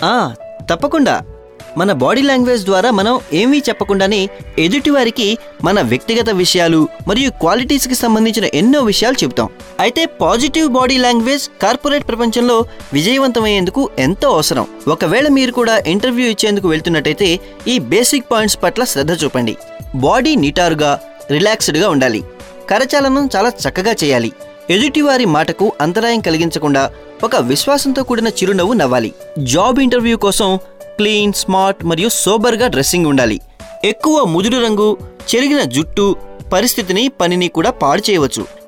ఆ, తప్పకుండా మన బాడీ లాంగ్వేజ్ ద్వారా మనం ఏమీ చెప్పకుండానే ఎదుటివారికి మన వ్యక్తిగత విషయాలు మరియు క్వాలిటీస్కి సంబంధించిన ఎన్నో విషయాలు చెబుతాం అయితే పాజిటివ్ బాడీ లాంగ్వేజ్ కార్పొరేట్ ప్రపంచంలో విజయవంతమయ్యేందుకు ఎంతో అవసరం ఒకవేళ మీరు కూడా ఇంటర్వ్యూ ఇచ్చేందుకు వెళ్తున్నట్టయితే ఈ బేసిక్ పాయింట్స్ పట్ల శ్రద్ధ చూపండి బాడీ నిటారుగా రిలాక్స్డ్గా ఉండాలి కరచాలనం చాలా చక్కగా చేయాలి ఎదుటివారి మాటకు అంతరాయం కలిగించకుండా ఒక విశ్వాసంతో కూడిన చిరునవ్వు నవ్వాలి జాబ్ ఇంటర్వ్యూ కోసం క్లీన్ స్మార్ట్ మరియు సోబర్గా డ్రెస్సింగ్ ఉండాలి ఎక్కువ ముదురు రంగు చెరిగిన జుట్టు పరిస్థితిని పనిని కూడా పాడు చేయవచ్చు